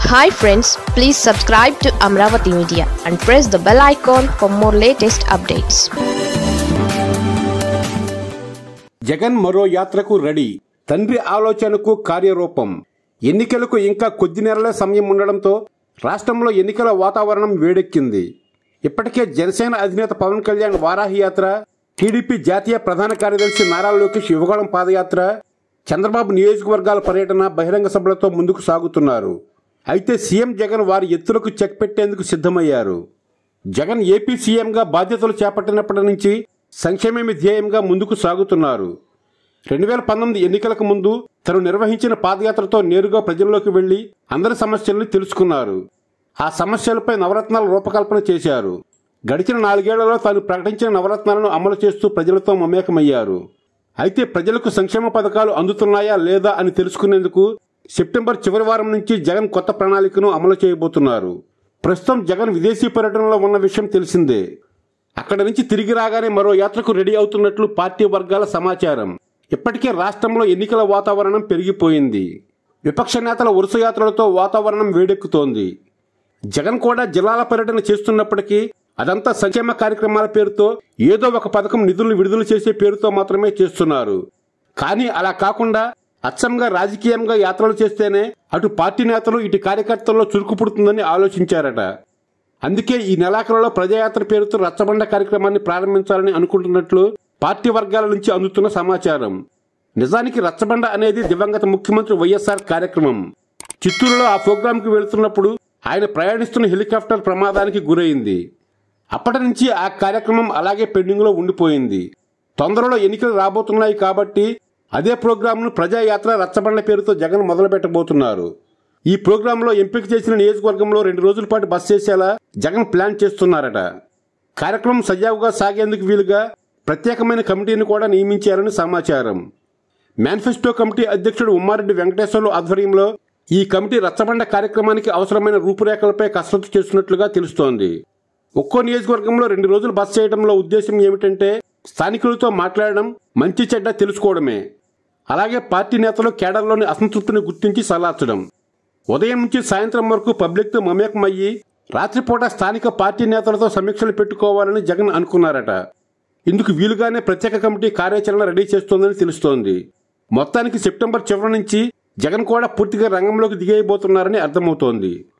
hi friends please subscribe to Amaravati media and press the bell icon for more latest updates Jagan మరో యాత్రకు ready తండ్రి ఆలోచనకు కార్యరూపం ఎన్నికలకు ఇంకా కొద్ది నెలల సమయం ఉండడంతో రాష్ట్రంలో ఎన్నికల వాతావరణం వేడెక్కింది ఇప్పటికే జనసేన అధినేత పవన్ కళ్యాణ్ వారాహి యాత్ర టీడీపీ జాతీయ ప్రధాన కార్యదర్శి నారా లోకేష్ యువగళం పాదయాత్ర చంద్రబాబు నియోజకవర్గాల పర్యటన బహిరంగ సభలతో ముందుకు సాగుతున్నారు అయితే సీఎం జగన్ వారి ఎత్తులకు చెక్ పెట్టేందుకు సిద్ధమయ్యారు జగన్ ఏపీ సీఎంగా బాధ్యతలు చేపట్టినప్పటి నుంచి సంక్షేమమే ధ్యేయంగా ముందుకు సాగుతున్నారు రెండు వేల పంతొమ్మిది ఎన్నికలకు ముందు తను నిర్వహించిన పాదయాత్రతో నేరుగా ప్రజల్లోకి వెళ్లి అందరి సమస్యల్ని తెలుసుకున్నారు ఆ సమస్యలపై నవరత్నాల రూపకల్పన చేశారు గడిచిన నాలుగేళ్లలో తాను ప్రకటించిన నవరత్నాలను అమలు చేస్తూ ప్రజలతో మమేకమయ్యారు అయితే ప్రజలకు సంక్షేమ పథకాలు అందుతున్నాయా లేదా అని తెలుసుకునేందుకు సెప్టెంబర్ చివరి వారం నుంచి జగన్ కొత్త ప్రణాళికను అమలు చేయబోతున్నారు ప్రస్తుతం జగన్ విదేశీ పర్యటనలో ఉన్న విషయం తెలిసిందే అక్కడి నుంచి తిరిగి రాగానే మరో యాత్రకు రెడీ అవుతున్నట్లు పార్టీ వర్గాల సమాచారం ఇప్పటికే రాష్ట్రంలో ఎన్నికల వాతావరణం పెరిగిపోయింది విపక్ష నేతల వరుస యాత్రలతో వాతావరణం వేడెక్కుతోంది జగన్ కూడా జిల్లాల పర్యటన చేస్తున్నప్పటికీ అదంతా సంక్షేమ కార్యక్రమాల పేరుతో ఏదో ఒక పథకం నిధులు విడుదల చేసే పేరుతో మాత్రమే చేస్తున్నారు కానీ అలా కాకుండా అచ్చంగా రాజకీయంగా యాత్రలు చేస్తేనే అటు పార్టీ నేతలు ఇటు కార్యకర్తల్లో చురుకు పుడుతుందని ఆలోచించారట అందుకే ఈ నెలాఖరులో ప్రజాయాత్ర పేరుతో రచ్చబండ కార్యక్రమాన్ని ప్రారంభించాలని అనుకుంటున్నట్లు పార్టీ వర్గాల నుంచి అందుతున్న సమాచారం నిజానికి రచ్చబండ అనేది దివంగత ముఖ్యమంత్రి వైఎస్ఆర్ కార్యక్రమం చిత్తూరులో ఆ ప్రోగ్రాంకి వెళుతున్నప్పుడు ఆయన ప్రయాణిస్తున్న హెలికాప్టర్ ప్రమాదానికి గురైంది అప్పటి నుంచి ఆ కార్యక్రమం అలాగే పెండింగ్లో ఉండిపోయింది తొందరలో ఎన్నికలు రాబోతున్నాయి కాబట్టి అదే ప్రోగ్రాంను ప్రజాయాత్ర రచ్చబండ పేరుతో జగన్ మొదలు పెట్టబోతున్నారు ఈ ప్రోగ్రాంలో ఎంపిక చేసిన నియోజకవర్గంలో రెండు రోజుల పాటు బస్ చేసేలా జగన్ ప్లాన్ చేస్తున్నారట కార్యక్రమం సజావుగా సాగేందుకు వీలుగా ప్రత్యేకమైన కమిటీని కూడా నియమించారని సమాచారం మేనిఫెస్టో కమిటీ అధ్యక్షుడు ఉమ్మారెడ్డి వెంకటేశ్వర్లు ఆధ్వర్యంలో ఈ కమిటీ రచ్చబండ కార్యక్రమానికి అవసరమైన రూపురేఖలపై కసరత్తు చేస్తున్నట్లుగా తెలుస్తోంది ఒక్కో నియోజకవర్గంలో రెండు రోజులు బస్ చేయడంలో ఉద్దేశం ఏమిటంటే స్థానికులతో మాట్లాడడం మంచి చెడ్డ తెలుసుకోవడమే అలాగే పార్టీ నేతలు కేడర్లోని అసంతృప్తిని గుర్తించి సలార్చడం ఉదయం నుంచి సాయంత్రం వరకు పబ్లిక్తో మమేకమయ్యి రాత్రిపూట స్థానిక పార్టీ నేతలతో సమీక్షలు పెట్టుకోవాలని జగన్ అనుకున్నారట ఇందుకు వీలుగానే ప్రత్యేక కమిటీ కార్యాచరణ రెడీ చేస్తోందని తెలుస్తోంది మొత్తానికి సెప్టెంబర్ చివరి నుంచి జగన్ కూడా పూర్తిగా రంగంలోకి దిగేయబోతున్నారని అర్థమవుతోంది